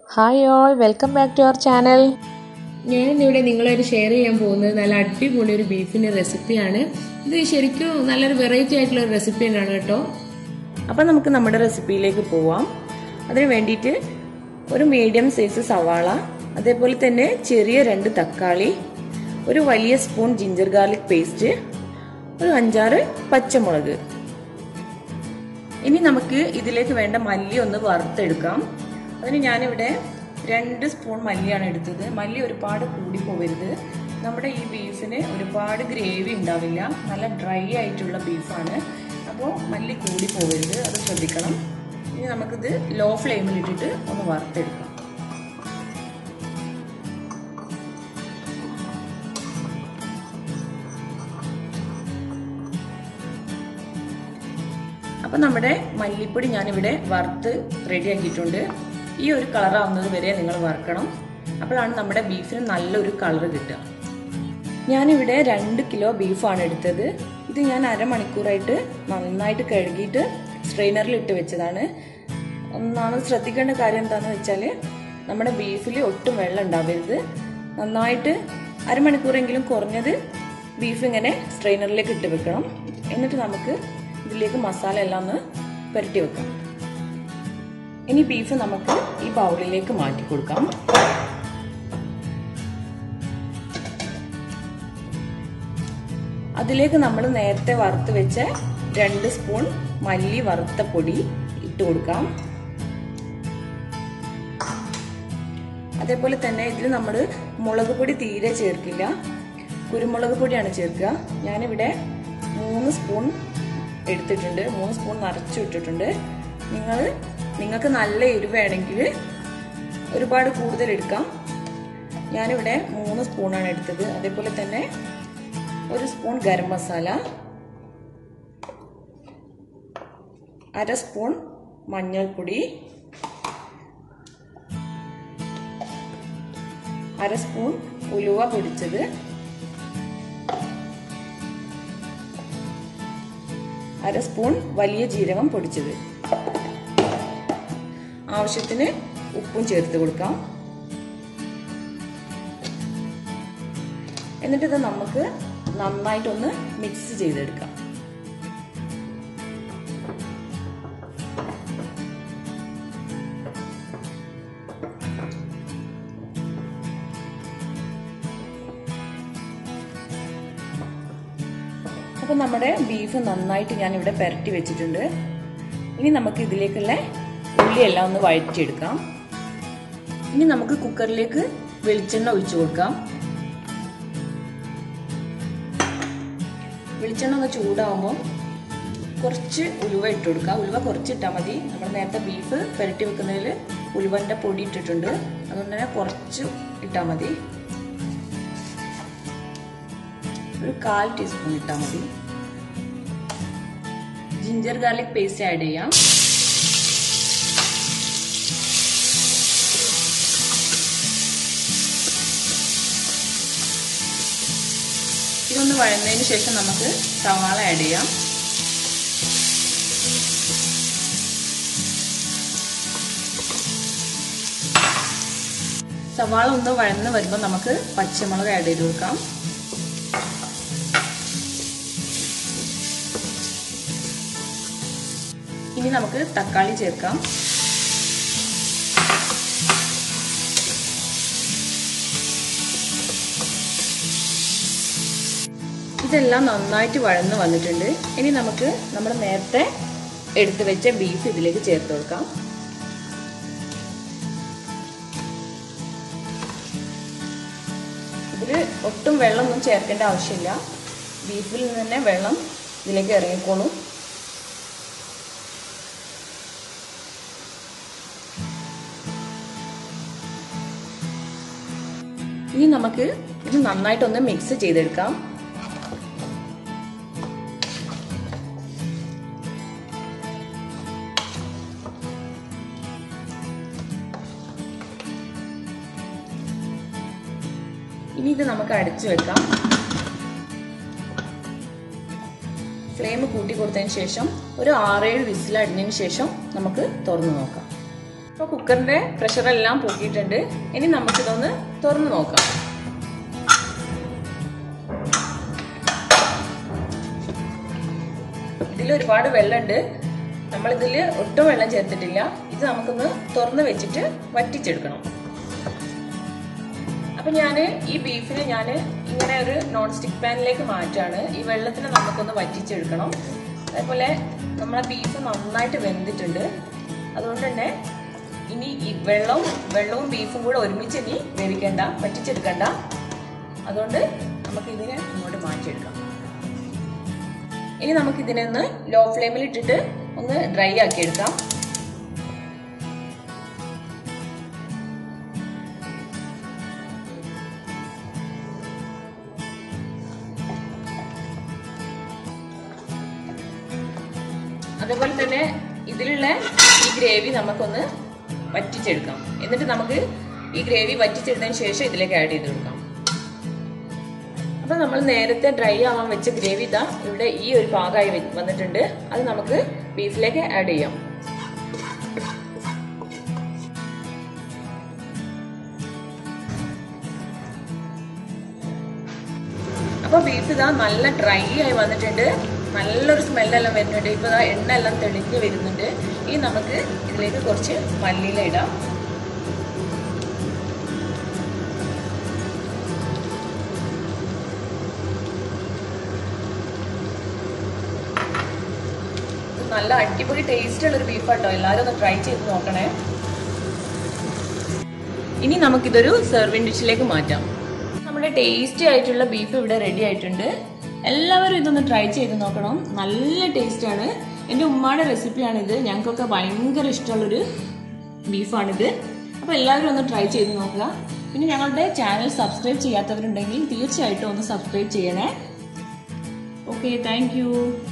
hi all welcome back to our channel ഞാനിന്നിവിടെ നിങ്ങളായിട്ട് share ചെയ്യാൻ പോകുന്നത് നല്ല അടിപൊളി ഒരു ബീഫിൻ്റെ റെസിപ്പിയാണ് ഇത് ശരിക്കും നല്ലൊരു വെറൈറ്റി ആയിട്ടുള്ള ഒരു റെസിപ്പി തന്നെയാണ് കേട്ടോ അപ്പം നമുക്ക് നമ്മുടെ റെസിപ്പിയിലേക്ക് പോവാം അതിന് വേണ്ടിയിട്ട് ഒരു മീഡിയം സൈസ് സവാള അതേപോലെ തന്നെ ചെറിയ രണ്ട് തക്കാളി ഒരു വലിയ സ്പൂൺ ജിഞ്ചർ ഗാർലിക് പേസ്റ്റ് ഒരു അഞ്ചാറ് പച്ചമുളക് ഇനി നമുക്ക് ഇതിലേക്ക് വേണ്ട മല്ലി ഒന്ന് വറുത്തെടുക്കാം അതിന് ഞാനിവിടെ രണ്ട് സ്പൂൺ മല്ലിയാണ് എടുത്തത് മല്ലി ഒരുപാട് കൂടി പോവരുത് നമ്മുടെ ഈ ബീഫിന് ഒരുപാട് ഗ്രേവി ഉണ്ടാവില്ല നല്ല ഡ്രൈ ആയിട്ടുള്ള ബീഫാണ് അപ്പോൾ മല്ലി കൂടി പോവരുത് അത് ശ്രദ്ധിക്കണം ഇനി നമുക്കിത് ലോ ഫ്ലെയിമിൽ ഇട്ടിട്ട് ഒന്ന് വറുത്തെടുക്കാം അപ്പം നമ്മുടെ മല്ലിപ്പൊടി ഞാനിവിടെ വറുത്ത് റെഡിയാക്കിയിട്ടുണ്ട് ഈ ഒരു കളർ ആവുന്നത് വരെ നിങ്ങൾ വറുക്കണം അപ്പോഴാണ് നമ്മുടെ ബീഫിന് നല്ലൊരു കളർ കിട്ടുക ഞാനിവിടെ രണ്ട് കിലോ ബീഫാണ് എടുത്തത് ഇത് ഞാൻ അരമണിക്കൂറായിട്ട് നന്നായിട്ട് കഴുകിയിട്ട് സ്ട്രെയിനറിൽ ഇട്ട് വെച്ചതാണ് ഒന്നാമത് ശ്രദ്ധിക്കേണ്ട കാര്യം എന്താണെന്ന് വെച്ചാൽ നമ്മുടെ ബീഫിൽ ഒട്ടും വെള്ളം ഉണ്ടാവരുത് നന്നായിട്ട് അരമണിക്കൂറെങ്കിലും കുറഞ്ഞത് ബീഫ് ഇങ്ങനെ സ്ട്രെയിനറിലേക്ക് ഇട്ട് വെക്കണം എന്നിട്ട് നമുക്ക് ഇതിലേക്ക് മസാല എല്ലാം ഒന്ന് പുരട്ടി വെക്കാം ഇനി ബീഫ് നമുക്ക് ഈ ബൗളിലേക്ക് മാറ്റി കൊടുക്കാം അതിലേക്ക് നമ്മൾ നേരത്തെ വറുത്ത് വെച്ച രണ്ട് സ്പൂൺ മല്ലി വറുത്ത പൊടി ഇട്ട് കൊടുക്കാം അതേപോലെ തന്നെ ഇതിൽ നമ്മൾ മുളക് പൊടി തീരെ ചേർക്കില്ല കുരുമുളക് പൊടിയാണ് ചേർക്കുക ഞാനിവിടെ മൂന്ന് സ്പൂൺ എടുത്തിട്ടുണ്ട് മൂന്ന് സ്പൂൺ നിറച്ചു ഇട്ടിട്ടുണ്ട് നിങ്ങൾ നിങ്ങൾക്ക് നല്ല എരിവ് വേണമെങ്കിൽ ഒരുപാട് കൂടുതൽ എടുക്കാം ഞാനിവിടെ മൂന്ന് സ്പൂണാണ് എടുത്തത് അതേപോലെ തന്നെ ഒരു സ്പൂൺ ഗരം മസാല അര സ്പൂൺ മഞ്ഞൾപ്പൊടി അര സ്പൂൺ ഉലുവ പൊടിച്ചത് അര സ്പൂൺ വലിയ ജീരകം പൊടിച്ചത് ആവശ്യത്തിന് ഉപ്പും ചേർത്ത് കൊടുക്കാം എന്നിട്ട് ഇത് നമുക്ക് നന്നായിട്ടൊന്ന് മിക്സ് ചെയ്തെടുക്കാം അപ്പം നമ്മുടെ ബീഫ് നന്നായിട്ട് ഞാൻ ഇവിടെ പുരട്ടി വെച്ചിട്ടുണ്ട് ഇനി നമുക്ക് ഇതിലേക്കുള്ള ഉള്ളിയെല്ലാം ഒന്ന് വഴറ്റിയെടുക്കാം ഇനി നമുക്ക് കുക്കറിലേക്ക് വെളിച്ചെണ്ണ ഒഴിച്ചു കൊടുക്കാം വെളിച്ചെണ്ണ ഒന്ന് ചൂടാകുമ്പോൾ കുറച്ച് ഉലുവ ഇട്ട് കൊടുക്കുക ഉലുവ കുറച്ച് ഇട്ടാൽ മതി നമ്മൾ നേരത്തെ ബീഫ് പുരട്ടി വെക്കുന്നതിൽ ഉലുവൻ്റെ പൊടി ഇട്ടിട്ടുണ്ട് അതുകൊണ്ട് തന്നെ കുറച്ച് ഇട്ടാൽ മതി ഒരു കാൽ ടീസ്പൂൺ ഇട്ടാൽ മതി ജിഞ്ചർ ഗാർലിക് പേസ്റ്റ് ആഡ് ചെയ്യാം ഇതൊന്ന് വഴന്നതിന് ശേഷം നമുക്ക് സവാള ആഡ് ചെയ്യാം സവാള ഒന്ന് വഴന്ന് വരുമ്പോൾ നമുക്ക് പച്ചമുളക് ആഡ് ചെയ്ത് കൊടുക്കാം ഇനി നമുക്ക് തക്കാളി ചേർക്കാം ഇതെല്ലാം നന്നായിട്ട് വഴന്ന് വന്നിട്ടുണ്ട് ഇനി നമുക്ക് നമ്മൾ നേരത്തെ എടുത്തു വെച്ച ബീഫ് ഇതിലേക്ക് ചേർത്ത് കൊടുക്കാം ഇതിൽ ഒട്ടും വെള്ളമൊന്നും ചേർക്കേണ്ട ആവശ്യമില്ല ബീഫിൽ നിന്ന് തന്നെ വെള്ളം ഇതിലേക്ക് ഇറങ്ങിക്കോളും ഇനി നമുക്ക് ഇത് നന്നായിട്ടൊന്ന് മിക്സ് ചെയ്തെടുക്കാം ഇനി ഇത് നമുക്ക് അടച്ചു വെക്കാം ഫ്ലെയിം കൂട്ടി കൊടുത്തതിന് ശേഷം ഒരു ആറേഴ് വിസിൽ അടിഞ്ഞതിന് ശേഷം നമുക്ക് തുറന്നു നോക്കാം അപ്പോൾ കുക്കറിന്റെ പ്രഷറെല്ലാം പൊക്കിയിട്ടുണ്ട് ഇനി നമുക്കിതൊന്ന് തുറന്ന് നോക്കാം ഇതിൽ ഒരുപാട് വെള്ളമുണ്ട് നമ്മളിതിൽ ഒട്ടും വെള്ളം ചേർത്തിട്ടില്ല ഇത് നമുക്കൊന്ന് തുറന്ന് വെച്ചിട്ട് വറ്റിച്ചെടുക്കണം അപ്പൊ ഞാൻ ഈ ബീഫിന് ഞാൻ ഇങ്ങനെ ഒരു നോൺ സ്റ്റിക്ക് പാനിലേക്ക് മാറ്റാണ് ഈ വെള്ളത്തിന് നമുക്കൊന്ന് വറ്റിച്ചെടുക്കണം അതേപോലെ നമ്മളെ ബീഫ് നന്നായിട്ട് വെന്തിട്ടുണ്ട് അതുകൊണ്ട് തന്നെ ഇനി ഈ വെള്ളവും വെള്ളവും ബീഫും കൂടെ ഒരുമിച്ച് ഇനി വേവിക്കേണ്ട വറ്റിച്ചെടുക്കണ്ട അതുകൊണ്ട് നമുക്ക് ഇതിനെ ഇങ്ങോട്ട് മാറ്റിയെടുക്കാം ഇനി നമുക്ക് ഇതിനെ ഒന്ന് ലോ ഫ്ലെയിമിൽ ഇട്ടിട്ട് ഒന്ന് ഡ്രൈ ആക്കി എടുക്കാം അതേപോലെ തന്നെ ഇതിലുള്ള ഈ ഗ്രേവി നമുക്കൊന്ന് വറ്റിച്ചെടുക്കാം എന്നിട്ട് നമുക്ക് ഈ ഗ്രേവി വറ്റിച്ചെടുത്തതിന് ശേഷം ഇതിലേക്ക് ആഡ് ചെയ്ത് കൊടുക്കാം അപ്പൊ നമ്മൾ നേരത്തെ ഡ്രൈ ആവാൻ വെച്ച ഗ്രേവി ഇതാ ഇവിടെ ഈ ഒരു ഭാഗമായി വന്നിട്ടുണ്ട് അത് നമുക്ക് ബീഫിലേക്ക് ആഡ് ചെയ്യാം അപ്പൊ ബീഫ് ഇതാ നല്ല ഡ്രൈ ആയി വന്നിട്ടുണ്ട് നല്ലൊരു സ്മെല്ലെല്ലാം വരുന്നുണ്ട് ഇപ്പൊ ഇതാ എണ്ണ എല്ലാം തെളിഞ്ഞ് വരുന്നുണ്ട് ഇനി നമുക്ക് ഇതിലേക്ക് കുറച്ച് മല്ലിയില ഇടാം നല്ല അടിപൊളി ടേസ്റ്റ് ഉള്ള ഒരു ബീഫാട്ടോ എല്ലാവരും ഒന്ന് ട്രൈ ചെയ്ത് നോക്കണേ ഇനി നമുക്കിതൊരു സെർവിങ് ഡിഷിലേക്ക് മാറ്റാം നമ്മുടെ ടേസ്റ്റി ആയിട്ടുള്ള ബീഫ് ഇവിടെ റെഡി ആയിട്ടുണ്ട് എല്ലാവരും ഇതൊന്ന് ട്രൈ ചെയ്ത് നോക്കണം നല്ല ടേസ്റ്റ് ആണ് എൻ്റെ ഉമ്മയുടെ റെസിപ്പിയാണിത് ഞങ്ങൾക്കൊക്കെ ഭയങ്കര ഇഷ്ടമുള്ളൊരു ബീഫാണിത് അപ്പോൾ എല്ലാവരും ഒന്ന് ട്രൈ ചെയ്ത് നോക്കുക പിന്നെ ഞങ്ങളുടെ ചാനൽ സബ്സ്ക്രൈബ് ചെയ്യാത്തവരുണ്ടെങ്കിൽ തീർച്ചയായിട്ടും ഒന്ന് സബ്സ്ക്രൈബ് ചെയ്യണേ ഓക്കെ താങ്ക്